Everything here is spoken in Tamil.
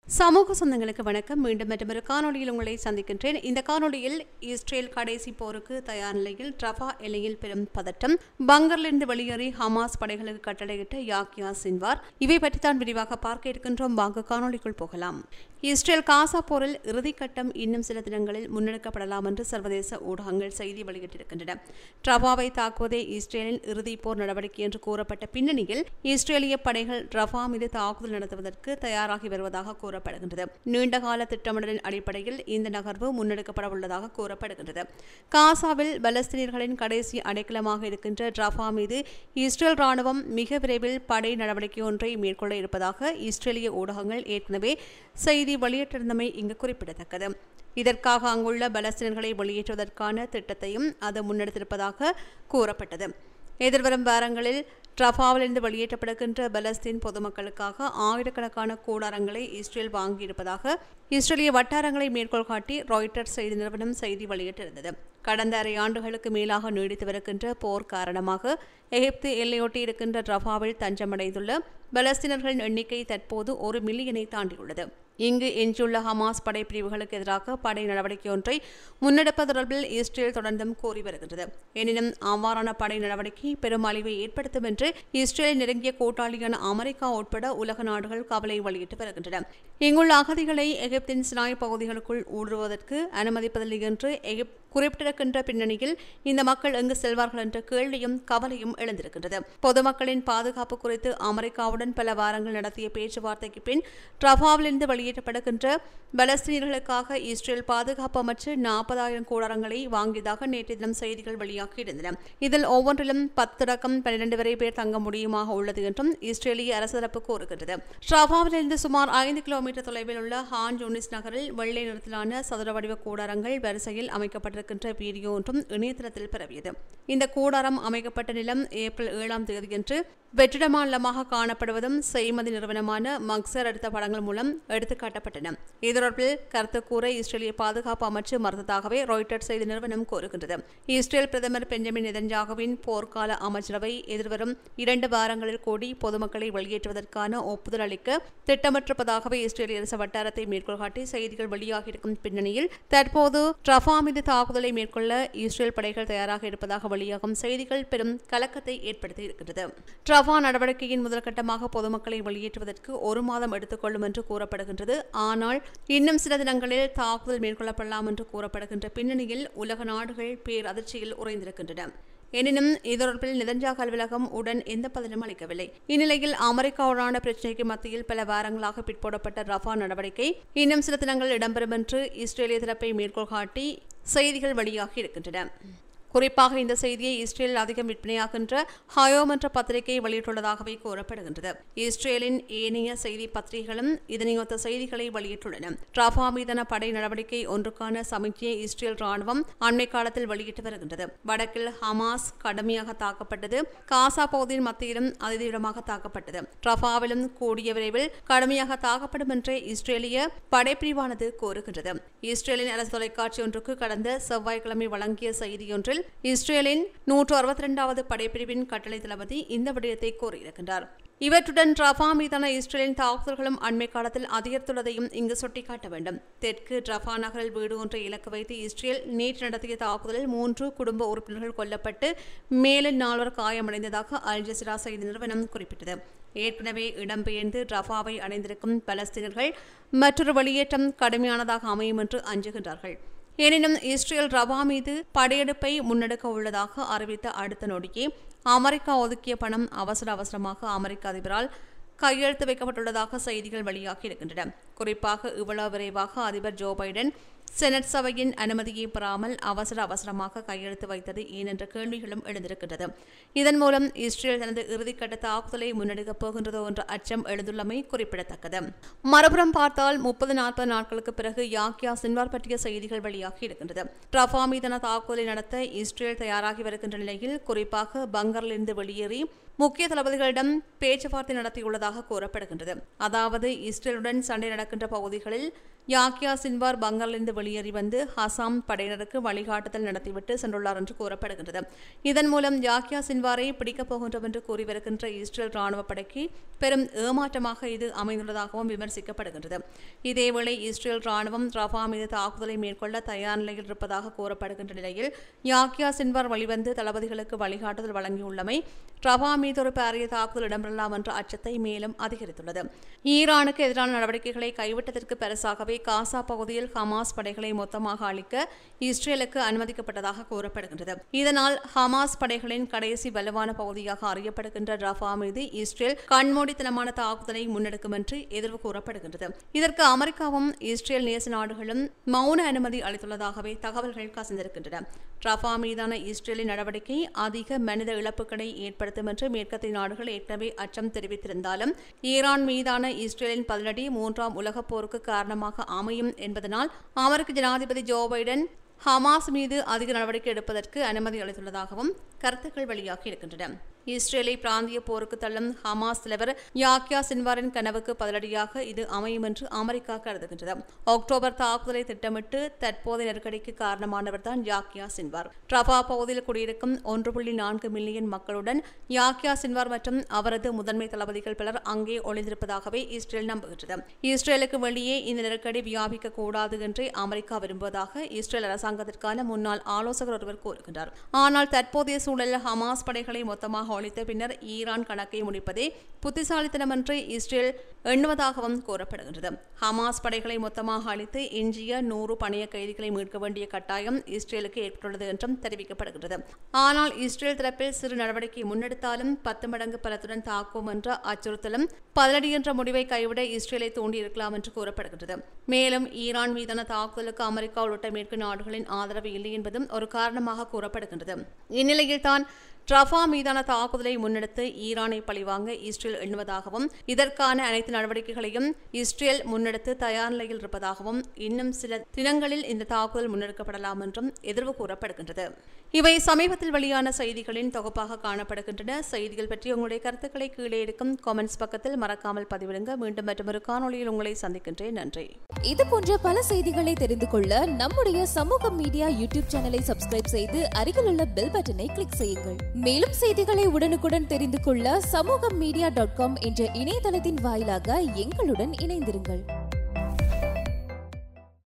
சமூக சொந்தங்களுக்கு வணக்கம் மீண்டும் மற்றொரு காணொளியில் உங்களை சந்திக்கின்றேன் இந்த காணொளியில் இஸ்ரேல் கடைசி போருக்கு தயார் நிலையில் ரஃபா எல்லையில் பெரும் பதட்டம் பங்கரிலிருந்து வெளியேறி ஹமாஸ் படைகளுக்கு கட்டளையிட்ட யாக்கியா சின்வார் இவை பற்றி தான் விரிவாக பார்க்க இருக்கின்றோம் வாங்க காணொளிக்குள் போகலாம் இஸ்ரேல் காசா போரில் இறுதிக்கட்டம் இன்னும் சில தினங்களில் முன்னெடுக்கப்படலாம் என்று சர்வதேச ஊடகங்கள் செய்தி வெளியிட்டிருக்கின்றன ரஃபாவை தாக்குவதே இஸ்ரேலின் இறுதி போர் நடவடிக்கை என்று கூறப்பட்ட பின்னணியில் இஸ்ரேலிய படைகள் ரஃபா மீது தாக்குதல் நடத்துவதற்கு தயாராகி வருவதாக கூறப்படுகின்றது நீண்டகால திட்டமிடலின் அடிப்படையில் இந்த நகர்வு முன்னெடுக்கப்பட உள்ளதாக கூறப்படுகின்றது காசாவில் பலஸ்தீனியர்களின் கடைசி அடைக்கலமாக இருக்கின்ற ரஃபா மீது இஸ்ரேல் ராணுவம் மிக விரைவில் படை நடவடிக்கை ஒன்றை மேற்கொள்ள இருப்பதாக இஸ்ரேலிய ஊடகங்கள் ஏற்கனவே செய்தி வெளியிட்டிருந்தமை இங்கு குறிப்பிடத்தக்கது இதற்காக அங்குள்ள பலஸ்தீனர்களை வெளியேற்றுவதற்கான திட்டத்தையும் அது முன்னெடுத்திருப்பதாக கூறப்பட்டது எதிர்வரும் வாரங்களில் ரஃபாவிலிருந்து வெளியேற்றப்படுகின்ற பலஸ்தீன் பொதுமக்களுக்காக ஆயிரக்கணக்கான கூடாரங்களை இஸ்ரேல் வாங்கியிருப்பதாக இஸ்ரேலிய வட்டாரங்களை மேற்கோள் காட்டி ராய்டர்ஸ் செய்தி நிறுவனம் செய்தி வெளியிட்டிருந்தது கடந்த அரை ஆண்டுகளுக்கு மேலாக நீடித்து வருகின்ற போர் காரணமாக எகிப்து எல்லையொட்டி இருக்கின்ற ரஃபாவில் தஞ்சமடைந்துள்ள பலஸ்தீனர்களின் எண்ணிக்கை தற்போது ஒரு மில்லியனை தாண்டியுள்ளது இங்கு எஞ்சியுள்ள ஹமாஸ் படைப்பிரிவுகளுக்கு எதிராக படை நடவடிக்கை ஒன்றை முன்னெடுப்பது தொடர்பில் இஸ்ரேல் தொடர்ந்தும் கோரி வருகின்றது எனினும் அவ்வாறான படை நடவடிக்கை பெரும் அழிவை ஏற்படுத்தும் என்று இஸ்ரேல் நெருங்கிய கூட்டாளியான அமெரிக்கா உட்பட உலக நாடுகள் கவலை வெளியிட்டு வருகின்றன இங்குள்ள அகதிகளை எகிப்தின் சினாய் பகுதிகளுக்குள் ஊடுருவதற்கு அனுமதிப்பதில்லை என்று எகிப்து குறிப்பிட்டிருக்கின்ற பின்னணியில் இந்த மக்கள் எங்கு செல்வார்கள் என்ற கேள்வியும் கவலையும் எழுந்திருக்கின்றது பொதுமக்களின் பாதுகாப்பு குறித்து அமெரிக்காவுடன் பல வாரங்கள் நடத்திய பேச்சுவார்த்தைக்கு பின் ரஃபாவிலிருந்து வெளியேற்றப்படுகின்ற பலஸ்தீனர்களுக்காக இஸ்ரேல் பாதுகாப்பு அமைச்சு நாற்பதாயிரம் கூடாரங்களை வாங்கியதாக நேற்று தினம் செய்திகள் வெளியாகியிருந்தன இதில் ஒவ்வொன்றிலும் பத்து தொடக்கம் பன்னிரண்டு வரை பேர் தங்க முடியுமாக உள்ளது என்றும் இஸ்ரேலிய அரசு தரப்பு கூறுகின்றது ரஃபாவிலிருந்து சுமார் ஐந்து கிலோமீட்டர் தொலைவில் உள்ள ஹான் ஜூனிஸ் நகரில் வெள்ளை நிறத்திலான சதுர வடிவ கூடாரங்கள் வரிசையில் அமைக்கப்பட்டிருக்கின்ற வீடியோ ஒன்றும் இணையதளத்தில் பரவியது இந்த கூடாரம் அமைக்கப்பட்ட நிலம் ஏப்ரல் ஏழாம் தேதியன்று வெற்றிடமாநிலமாக காணப்படுவதும் செய்மதி நிறுவனமான மக்சர் எடுத்த படங்கள் மூலம் எடுத்துக்காட்டப்பட்டன இது தொடர்பில் கருத்து கூற இஸ்ரேலிய பாதுகாப்பு அமைச்சு மறுத்ததாகவே ராய்டர் செய்தி நிறுவனம் கூறுகின்றது இஸ்ரேல் பிரதமர் பெஞ்சமின் நெதன்யாகுவின் போர்க்கால அமைச்சரவை எதிர்வரும் இரண்டு வாரங்களில் கூடி பொதுமக்களை வெளியேற்றுவதற்கான ஒப்புதல் அளிக்க திட்டமிட்டிருப்பதாகவே இஸ்ரேலிய அரசு வட்டாரத்தை மேற்கோள் காட்டி செய்திகள் வெளியாகியிருக்கும் பின்னணியில் தற்போது ரஃபா மீது தாக்குதலை மேற்கொள்ள இஸ்ரேல் படைகள் தயாராக இருப்பதாக வெளியாகும் செய்திகள் பெரும் கலக்கத்தை ஏற்படுத்தி இருக்கின்றது ரஃபா நடவடிக்கையின் முதற்கட்டமாக பொதுமக்களை வெளியேற்றுவதற்கு ஒரு மாதம் எடுத்துக்கொள்ளும் என்று கூறப்படுகின்றது ஆனால் இன்னும் சில தினங்களில் தாக்குதல் மேற்கொள்ளப்படலாம் என்று கூறப்படுகின்ற பின்னணியில் உலக நாடுகள் பேரதிர்ச்சியில் உறைந்திருக்கின்றன எனினும் இது தொடர்பில் நிதஞ்சாக அலுவலகம் உடன் எந்த பதிலும் அளிக்கவில்லை இந்நிலையில் அமெரிக்காவுடனான பிரச்சினைக்கு மத்தியில் பல வாரங்களாக பிற்போடப்பட்ட ரஃபா நடவடிக்கை இன்னும் சில தினங்கள் இடம்பெறும் என்று இஸ்ரேலிய தரப்பை மேற்கோள் காட்டி செய்திகள் வெளியாகி இருக்கின்றன குறிப்பாக இந்த செய்தியை இஸ்ரேலில் அதிகம் விற்பனையாகின்ற ஹயோம் என்ற பத்திரிகை வெளியிட்டுள்ளதாகவே கூறப்படுகின்றது இஸ்ரேலின் ஏனைய செய்தி பத்திரிகைகளும் இதனையொத்த செய்திகளை வெளியிட்டுள்ளன ரஃபா மீதான படை நடவடிக்கை ஒன்றுக்கான சமிக்ஞையை இஸ்ரேல் ராணுவம் அண்மை காலத்தில் வெளியிட்டு வருகின்றது வடக்கில் ஹமாஸ் கடுமையாக தாக்கப்பட்டது காசா பகுதியின் மத்தியிலும் அதிதீவிரமாக தாக்கப்பட்டது ரஃபாவிலும் கூடிய விரைவில் கடுமையாக தாக்கப்படும் என்று இஸ்ரேலிய படைப்பிரிவானது கூறுகின்றது இஸ்ரேலின் அரசு தொலைக்காட்சி ஒன்றுக்கு கடந்த செவ்வாய்க்கிழமை வழங்கிய செய்தியொன்றில் இஸ்ரேலின் நூற்று அறுபத்தி இரண்டாவது படைப்பிரிவின் கட்டளை தளபதி இந்த விடயத்தை கூறியிருக்கின்றார் இவற்றுடன் ரஃபா மீதான இஸ்ரேலின் தாக்குதல்களும் அண்மை காலத்தில் அதிகரித்துள்ளதையும் இங்கு சுட்டிக்காட்ட வேண்டும் தெற்கு ரஃபா நகரில் வீடு ஒன்றை இலக்கு வைத்து இஸ்ரேல் நேற்று நடத்திய தாக்குதலில் மூன்று குடும்ப உறுப்பினர்கள் கொல்லப்பட்டு மேலும் நால்வர் காயமடைந்ததாக அல் ஜசிரா செய்தி நிறுவனம் குறிப்பிட்டது ஏற்கனவே இடம்பெயர்ந்து ரஃபாவை அடைந்திருக்கும் பலஸ்தீனர்கள் மற்றொரு வெளியேற்றம் கடுமையானதாக அமையும் என்று அஞ்சுகின்றார்கள் எனினும் இஸ்ரேல் ரவா மீது படையெடுப்பை முன்னெடுக்க உள்ளதாக அறிவித்த அடுத்த நொடியே அமெரிக்கா ஒதுக்கிய பணம் அவசர அவசரமாக அமெரிக்க அதிபரால் கையெழுத்து வைக்கப்பட்டுள்ளதாக செய்திகள் வெளியாகி இருக்கின்றன குறிப்பாக இவ்வளவு விரைவாக அதிபர் ஜோ பைடன் செனட் சபையின் அனுமதியை பெறாமல் அவசர அவசரமாக கையெழுத்து வைத்தது ஏன் என்ற கேள்விகளும் எழுந்திருக்கின்றது இதன் மூலம் இஸ்ரேல் தனது இறுதிக்கட்ட தாக்குதலை முன்னெடுக்கப் போகின்றதோ என்ற அச்சம் எழுந்துள்ளமை குறிப்பிடத்தக்கது மறுபுறம் பார்த்தால் முப்பது நாற்பது நாட்களுக்கு பிறகு யாக்கியா சின்வார் பற்றிய செய்திகள் வெளியாகி இருக்கின்றது ரஃபா மீதான தாக்குதலை நடத்த இஸ்ரேல் தயாராகி வருகின்ற நிலையில் குறிப்பாக பங்கரிலிருந்து வெளியேறி முக்கிய தளபதிகளிடம் பேச்சுவார்த்தை நடத்தியுள்ளதாக கூறப்படுகின்றது அதாவது இஸ்ரேலுடன் சண்டை நடக்கின்ற பகுதிகளில் யாக்கியா சின்வார் பங்கரிலிருந்து வெளியேறி வந்து ஹசாம் படையினருக்கு வழிகாட்டுதல் நடத்திவிட்டு சென்றுள்ளார் என்று கூறப்படுகின்றது இதன் மூலம் யாக்கியா சின்வாரை பிடிக்கப் போகின்றோம் என்று கூறிவருகின்ற இஸ்ரேல் ராணுவ படைக்கு பெரும் ஏமாற்றமாக இது அமைந்துள்ளதாகவும் விமர்சிக்கப்படுகின்றது இதேவேளை இஸ்ரேல் ராணுவம் ரஃபா மீது தாக்குதலை மேற்கொள்ள தயார் நிலையில் இருப்பதாக கூறப்படுகின்ற நிலையில் யாக்கியா சின்வார் வழிவந்து தளபதிகளுக்கு வழிகாட்டுதல் வழங்கியுள்ளமை ரஃபா மீது ஒரு பாரிய தாக்குதல் இடம்பெறலாம் என்ற அச்சத்தை மேலும் அதிகரித்துள்ளது ஈரானுக்கு எதிரான நடவடிக்கைகளை கைவிட்டதற்கு பரிசாகவே காசா பகுதியில் ஹமாஸ் படைகளை மொத்தமாக அளிக்க இஸ்ரேலுக்கு அனுமதிக்கப்பட்டதாக கூறப்படுகின்றது இதனால் ஹமாஸ் படைகளின் கடைசி வலுவான பகுதியாக அறியப்படுகின்ற ரஃபா மீது இஸ்ரேல் கண்மூடித்தனமான தாக்குதலை முன்னெடுக்கும் என்று எதிர்வு கூறப்படுகின்றது இதற்கு அமெரிக்காவும் இஸ்ரேல் நேச நாடுகளும் மௌன அனுமதி அளித்துள்ளதாகவே தகவல்கள் கசிந்திருக்கின்றன ரஃபா மீதான இஸ்ரேலின் நடவடிக்கை அதிக மனித இழப்புகளை ஏற்படுத்தும் என்று மேற்கத்திய நாடுகள் ஏற்கனவே அச்சம் தெரிவித்திருந்தாலும் ஈரான் மீதான இஸ்ரேலின் பதிலடி மூன்றாம் உலகப் போருக்கு காரணமாக அமையும் என்பதனால் அமெரிக்க ஜனாதிபதி ஜோ பைடன் ஹமாஸ் மீது அதிக நடவடிக்கை எடுப்பதற்கு அனுமதி அளித்துள்ளதாகவும் கருத்துக்கள் வெளியாகி இருக்கின்றன இஸ்ரேலை பிராந்திய போருக்கு தள்ளும் ஹமாஸ் தலைவர் யாக்கியா சின்வாரின் கனவுக்கு பதிலடியாக இது அமையும் என்று அமெரிக்கா கருதுகின்றது அக்டோபர் தாக்குதலை திட்டமிட்டு தற்போதைய நெருக்கடிக்கு காரணமானவர் தான் யாக்கியா சின்வார் ரஃபா பகுதியில் குடியிருக்கும் ஒன்று புள்ளி நான்கு மில்லியன் மக்களுடன் யாக்கியா சின்வார் மற்றும் அவரது முதன்மை தளபதிகள் பலர் அங்கே ஒளிந்திருப்பதாகவே இஸ்ரேல் நம்புகின்றது இஸ்ரேலுக்கு வெளியே இந்த நெருக்கடி வியாபிக்க கூடாது என்றே அமெரிக்கா விரும்புவதாக இஸ்ரேல் அரசாங்கத்திற்கான முன்னாள் ஆலோசகர் ஒருவர் கூறுகின்றார் ஆனால் தற்போதைய சூழலில் ஹமாஸ் படைகளை மொத்தமாக ஒழித்த பின்னர் ஈரான் கணக்கை முடிப்பதே புத்திசாலித்தனம் என்று இஸ்ரேல் எண்ணுவதாகவும் கூறப்படுகின்றது ஹமாஸ் படைகளை மொத்தமாக அழித்து எஞ்சிய நூறு பணைய கைதிகளை மீட்க வேண்டிய கட்டாயம் இஸ்ரேலுக்கு ஏற்பட்டுள்ளது என்றும் தெரிவிக்கப்படுகின்றது ஆனால் இஸ்ரேல் தரப்பில் சிறு நடவடிக்கை முன்னெடுத்தாலும் பத்து மடங்கு பலத்துடன் தாக்கும் என்ற அச்சுறுத்தலும் பதிலடி என்ற முடிவை கைவிட இஸ்ரேலை தூண்டியிருக்கலாம் என்று கூறப்படுகின்றது மேலும் ஈரான் மீதான தாக்குதலுக்கு அமெரிக்கா உள்ளிட்ட மேற்கு நாடுகளின் ஆதரவு இல்லை என்பதும் ஒரு காரணமாக கூறப்படுகின்றது இந்நிலையில் தான் ரஃபா மீதான தாக்குதலை முன்னெடுத்து ஈரானை பழிவாங்க இஸ்ரேல் எண்ணுவதாகவும் இதற்கான அனைத்து நடவடிக்கைகளையும் இஸ்ரேல் முன்னெடுத்து தயார் நிலையில் இருப்பதாகவும் இன்னும் சில தினங்களில் இந்த தாக்குதல் முன்னெடுக்கப்படலாம் என்றும் எதிர்வு கூறப்படுகின்றது இவை சமீபத்தில் வெளியான செய்திகளின் தொகுப்பாக காணப்படுகின்றன செய்திகள் பற்றி உங்களுடைய கருத்துக்களை கீழே இருக்கும் காமெண்ட்ஸ் பக்கத்தில் மறக்காமல் பதிவிடுங்க மீண்டும் மற்றொரு காணொலியில் உங்களை சந்திக்கின்றேன் நன்றி இது போன்ற பல செய்திகளை தெரிந்து கொள்ள நம்முடைய சமூக மீடியா யூடியூப் சேனலை சப்ஸ்கிரைப் செய்து அருகிலுள்ள பெல் பட்டனை கிளிக் செய்யுங்கள் மேலும் செய்திகளை உடனுக்குடன் தெரிந்து கொள்ள சமூக மீடியா டாட் காம் என்ற இணையதளத்தின் வாயிலாக எங்களுடன் இணைந்திருங்கள்